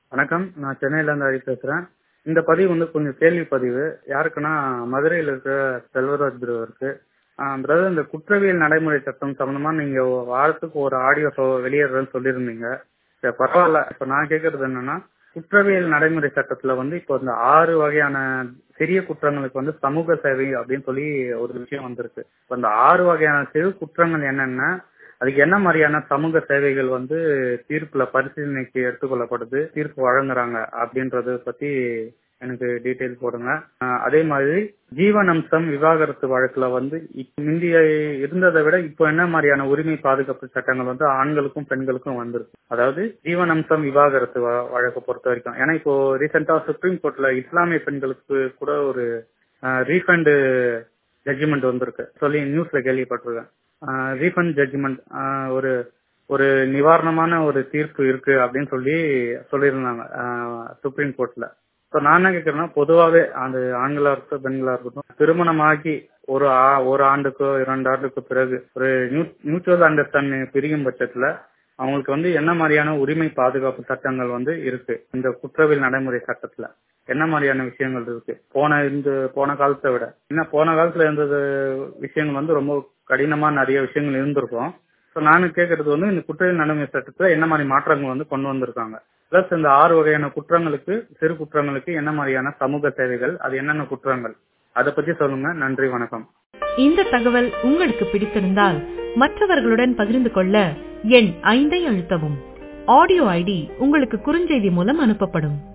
வணக்கம் நான் சென்னையில இருந்து ஹரி பேசுறேன் இந்த பதிவு வந்து கொஞ்சம் கேள்வி பதிவு யாருக்குன்னா மதுரையில் இருக்கிற செல்வராஜ் பிரதருக்கு பிரதர் இந்த குற்றவியல் நடைமுறை சட்டம் சம்பந்தமா நீங்க வாரத்துக்கு ஒரு ஆடியோ வெளியிடுறேன்னு சொல்லியிருந்தீங்க சரி, பரவாயில்ல இப்ப நான் கேக்குறது என்னன்னா குற்றவியல் நடைமுறை சட்டத்துல வந்து இப்போ இந்த ஆறு வகையான சிறிய குற்றங்களுக்கு வந்து சமூக சேவை அப்படின்னு சொல்லி ஒரு விஷயம் வந்திருக்கு இப்ப இந்த ஆறு வகையான சிறு குற்றங்கள் என்னென்ன அதுக்கு என்ன மாதிரியான சமூக சேவைகள் வந்து தீர்ப்புல பரிசீலனைக்கு எடுத்துக்கொள்ளப்படுது தீர்ப்பு வழங்குறாங்க அப்படின்றத பத்தி எனக்கு டீட்டெயில் போடுங்க அஹ் அதே மாதிரி ஜீவன் அம்சம் விவாகரத்து வழக்குல வந்து இப்ப முந்தைய இருந்ததை விட இப்போ என்ன மாதிரியான உரிமை பாதுகாப்பு சட்டங்கள் வந்து ஆண்களுக்கும் பெண்களுக்கும் வந்திருக்கு அதாவது ஜீவன் அம்சம் விவாகரத்து வ- வழக்கை பொறுத்த வரைக்கும் ஏன்னா இப்போ ரீசெண்டா சுப்ரீம் கோர்ட்ல இஸ்லாமிய பெண்களுக்கு கூட ஒரு ரீஃபண்ட் ஜட்ஜ்மெண்ட் வந்திருக்கு சொல்லி நியூஸ்ல கேள்விப்பட்டிருக்கேன் ரீஃபண்ட் ஜட்ஜ்மெண்ட் ஒரு ஒரு நிவாரணமான ஒரு தீர்ப்பு இருக்கு அப்படின்னு சொல்லி சொல்லியிருந்தாங்க சுப்ரீம் கோர்ட்ல இப்போ நான் என்ன கேட்கறேன்னா பொதுவாகவே அந்த ஆண்களா இருக்கட்டும் பெண்களா இருக்கட்டும் திருமணமாகி ஒரு ஆ- ஒரு ஆண்டுக்கோ இரண்டு ஆண்டுக்கோ பிறகு ஒரு மியூச்சுவல் அண்டர்ஸ்டாண்டிங் பிரியும் பட்சத்துல அவங்களுக்கு வந்து என்ன மாதிரியான உரிமை பாதுகாப்பு சட்டங்கள் வந்து இருக்கு இந்த குற்றவியல் நடைமுறை சட்டத்துல என்ன மாதிரியான விஷயங்கள் இருக்கு போன இந்த போன காலத்தை விட இன்னும் போன காலத்துல இருந்தது விஷயங்கள் வந்து ரொம்ப கடினமா நிறைய விஷயங்கள் இருந்திருக்கும் ஸோ நானும் கேட்கறது வந்து இந்த குற்றவியல் நடைமுறை சட்டத்துல என்ன மாதிரி மாற்றங்கள் வந்து கொண்டு வந்திருக்காங்க பிளஸ் இந்த ஆறு வகையான குற்றங்களுக்கு சிறு குற்றங்களுக்கு என்ன மாதிரியான சமூக சேவைகள் அது என்னென்ன குற்றங்கள் அதை பத்தி சொல்லுங்க நன்றி வணக்கம் இந்த தகவல் உங்களுக்கு பிடித்திருந்தால் மற்றவர்களுடன் பகிர்ந்து கொள்ள எண் ஐந்தை அழுத்தவும் ஆடியோ ஐடி உங்களுக்கு குறுஞ்செய்தி மூலம் அனுப்பப்படும்